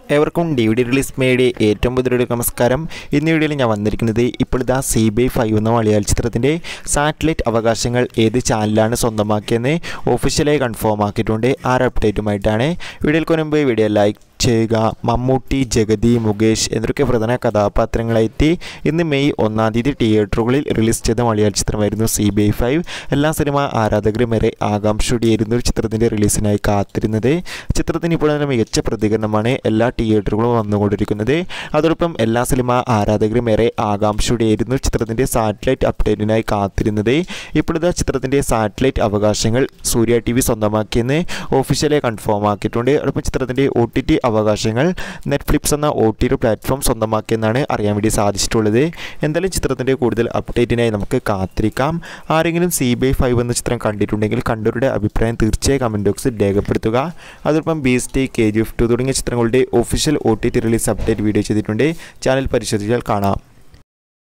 ഏവർക്കും D V D release മേയുടെ ഏറ്റവും പുതിയൊരു നമസ്കാരം ഇന്ന് വീഡിയോയിൽ ഞാൻ വന്നിരിക്കുന്നത് ഇപ്പോൾ ഇതാ സി ബി ഐ ഫൈവ് എന്ന മലയാള ചിത്രത്തിൻ്റെ സാറ്റലൈറ്റ് അവകാശങ്ങൾ ഏത് ചാനലാണ് സ്വന്തമാക്കിയെന്ന് ഒഫീഷ്യലായി കൺഫേം ആക്കിയിട്ടുണ്ട് ആ ഒരു അപ്ഡേറ്റുമായിട്ടാണ് വീഡിയോയിൽ മുൻപ് വീഡിയോ ലൈക്ക് ചെയ്യുക മമ്മൂട്ടി ജഗതി മുകേഷ് എന്നൊക്കെ പ്രധാന കഥാപാത്രങ്ങളായിട്ട് ഇന്ന് മെയ് ഒന്നാം തീയതി തിയേറ്ററുകളിൽ റിലീസ് ചെയ്ത മലയാള ചിത്രമായിരുന്നു സി ബി ഐ ഫൈവ് എല്ലാ സിനിമ ആരാധകരും വരെ ആകാംക്ഷയോടെയായിരുന്നു ചിത്രത്തിൻ്റെ റിലീസിനായി കാത്തിരുന്നത് ചിത്രത്തിന് ഇപ്പോൾ തന്നെ മികച്ച പ്രതികരണമാണ് എല്ലാ തിയേറ്ററുകളും വന്നുകൊണ്ടിരിക്കുന്നത് അതോടൊപ്പം എല്ലാ സിനിമ ആരാധകരും ഏറെ ആകാംക്ഷയോടെയായിരുന്നു ചിത്രത്തിൻ്റെ സാറ്റലൈറ്റ് അപ്ഡേറ്റിനായി കാത്തിരുന്നത് ഇപ്പോഴത്തെ ചിത്രത്തിൻ്റെ സാറ്റലൈറ്റ് അവകാശങ്ങൾ സൂര്യ ടി വി സ്വന്തമാക്കിയെന്ന് ഒഫീഷ്യലായി കൺഫേം ആക്കിയിട്ടുണ്ട് അതോടൊപ്പം ചിത്രത്തിൻ്റെ ഒ ടി ടി അവകാശങ്ങൾ നെറ്റ്ഫ്ലിക്സ് എന്ന ഒ ടി ടി പ്ലാറ്റ്ഫോം സ്വന്തമാക്കിയെന്നാണ് അറിയാൻ വേണ്ടി സാധിച്ചിട്ടുള്ളത് എന്തായാലും ചിത്രത്തിൻ്റെ കൂടുതൽ അപ്ഡേറ്റിനായി നമുക്ക് കാത്തിരിക്കാം ആരെങ്കിലും സി ബി ഐ ഫൈവ് എന്ന ചിത്രം കണ്ടിട്ടുണ്ടെങ്കിൽ കണ്ടവരുടെ അഭിപ്രായം തീർച്ചയായും കമൻറ്റ് ബോക്സിൽ രേഖപ്പെടുത്തുക അതോടൊപ്പം Beast K G F two തുടങ്ങിയ ചിത്രങ്ങളുടെ official O T T release update video ചെയ്തിട്ടുണ്ട് ചാനൽ പരിശോധിച്ചാൽ കാണാം